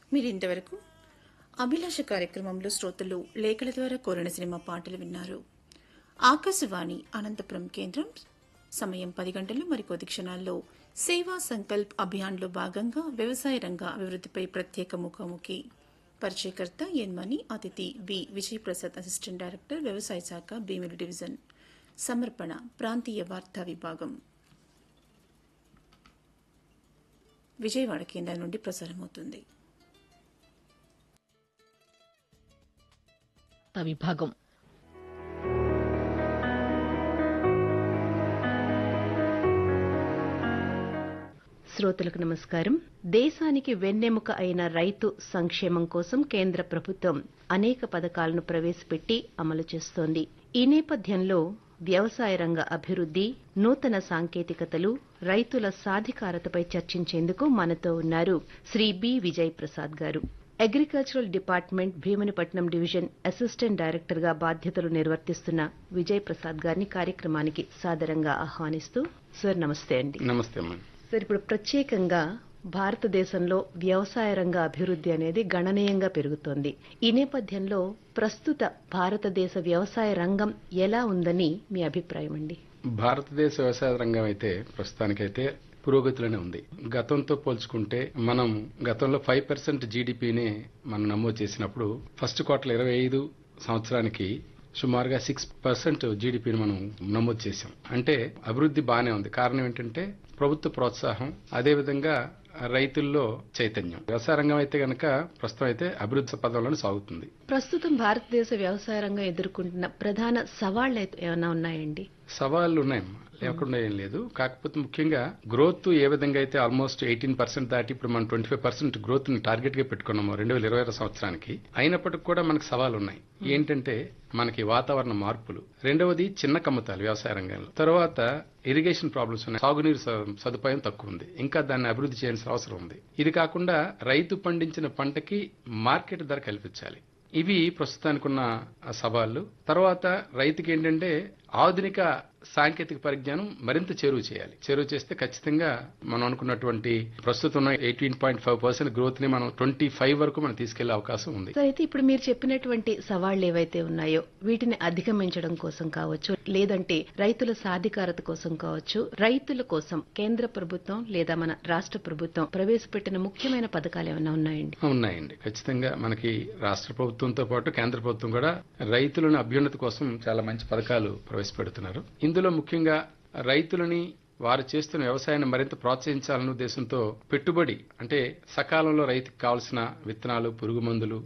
మీరు ఇంతవరకు అభిలాష కార్యక్రమంలో శ్రోతలు లేఖల ద్వారా కోరిన సినిమా పాటలు విన్నారు ఆకాశవాణి అనంతపురం కేంద్రం సమయం పది గంటలు మరికొద్ది క్షణాల్లో సేవా సంకల్ప్ అభియాన్లో భాగంగా వ్యవసాయ రంగ అభివృద్ధిపై ప్రత్యేక ముఖాముఖి పరిచయకర్త ఎన్ మణి అతిథి B Vijay Prasad assistant director వ్యవసాయ శాఖ భీమిలి డివిజన్ సమర్పణ ప్రాంతీయ వార్తా విభాగం విజయవాడ కేంద్రం నుండి ప్రసారమవుతుంది విభాగం శ్రోతలకు నమస్కారం దేశానికి వెన్నెముక అయిన రైతు సంక్షేమం కోసం కేంద్ర ప్రభుత్వం అనేక పథకాలను ప్రవేశపెట్టి అమలు చేస్తోంది ఈ నేపథ్యంలో వ్యవసాయ రంగ అభివృద్ధి నూతన సాంకేతికతలు రైతుల సాధికారతపై చర్చించేందుకు మనతో ఉన్నారు Shri B Vijay Prasad garu agricultural department Bheemunipatnam division assistant director గా బాధ్యతలు నిర్వర్తిస్తున్న విజయ్ ప్రసాద్ గారిని కార్యక్రమానికి సాదరంగా ఆహ్వానిస్తూ సార్ నమస్తే అండి నమస్తే అమ్మా సార్ ఇప్పుడు ప్రత్యేకంగా భారతదేశంలో వ్యవసాయ రంగ అభివృద్ధి అనేది గణనీయంగా పెరుగుతోంది ఈ నేపథ్యంలో ప్రస్తుత భారతదేశ వ్యవసాయ రంగం ఎలా ఉందని మీ అభిప్రాయం అండి భారతదేశ వ్యవసాయ రంగం అయితే ప్రస్తుతానికైతే పురోగతిలోనే ఉంది గతంతో పోల్చుకుంటే మనం గతంలో ఫైవ్ పర్సెంట్ జీడిపిని మనం నమోదు చేసినప్పుడు ఫస్ట్ క్వార్టర్ ఇరవై ఐదు సంవత్సరానికి సుమారుగా సిక్స్ పర్సెంట్ జీడిపిని మనం నమోదు చేశాం అంటే అభివృద్ధి బాగానే ఉంది కారణం ఏంటంటే ప్రభుత్వ ప్రోత్సాహం అదేవిధంగా రైతుల్లో చైతన్యం వ్యవసాయ రంగం అయితే గనక ప్రస్తుతం అయితే అభివృద్ధి పదంలోనే సాగుతుంది ప్రస్తుతం భారతదేశ వ్యవసాయ రంగం ఎదుర్కొంటున్న ప్రధాన సవాళ్లు అయితే ఏమైనా ఉన్నాయండి సవాళ్లు ఉన్నాయమ్మా లేకుండా ఏం లేదు కాకపోతే ముఖ్యంగా గ్రోత్ ఏ విధంగా అయితే ఆల్మోస్ట్ ఎయిటీన్ పర్సెంట్ దాటి ఇప్పుడు మనం ట్వంటీ ఫైవ్ పర్సెంట్ గ్రోత్ ని టార్గెట్ గా పెట్టుకున్నాము రెండు వేల ఇరవై సంవత్సరానికి అయినప్పటికీ కూడా మనకు సవాలు ఉన్నాయి ఏంటంటే మనకి వాతావరణ మార్పులు రెండవది చిన్న కమ్మతాలు వ్యవసాయ రంగంలో తర్వాత ఇరిగేషన్ ప్రాబ్లమ్స్ ఉన్నాయి సాగునీరు స- సదుపాయం తక్కువ ఉంది ఇంకా దాన్ని అభివృద్ధి చేయాల్సిన అవసరం ఉంది ఇది కాకుండా రైతు పండించిన పంటకి మార్కెట్ ధర కల్పించాలి ఇవి ప్రస్తుతానికి ఉన్న సవాళ్లు తర్వాత రైతుకి ఏంటంటే ఆధునిక సాంకేతిక పరిజ్ఞానం మరింత చేరువ చేయాలి చేరువ చేస్తే ఖచ్చితంగా మనం అనుకున్నటువంటి ప్రస్తుతం ఉన్న eighteen point five percent growth ని మనం ట్వంటీ ఫైవ్ వరకు మనం తీసుకెళ్లే అవకాశం ఉంది సార్ అయితే ఇప్పుడు మీరు చెప్పినటువంటి సవాళ్లు ఏవైతే ఉన్నాయో వీటిని అధిగమించడం కోసం కావచ్చు లేదంటే రైతుల సాధికారత కోసం కావచ్చు రైతుల కోసం కేంద్ర ప్రభుత్వం లేదా మన రాష్ట్ర ప్రభుత్వం ప్రవేశపెట్టిన ముఖ్యమైన పథకాలు ఏమైనా ఉన్నాయండి ఉన్నాయండి ఖచ్చితంగా మనకి రాష్ట్ర ప్రభుత్వంతో పాటు కేంద్ర ప్రభుత్వం కూడా రైతులను అభ్యున్నతి కోసం చాలా మంచి పథకాలు ప్రవేశపెడుతున్నారు ఇందులో ముఖ్యంగా రైతులని వారు చేస్తున్న వ్యవసాయాన్ని మరింత ప్రోత్సహించాలనే ఉద్దేశంతో పెట్టుబడి అంటే సకాలంలో రైతుకు కావాల్సిన విత్తనాలు పురుగు మందులు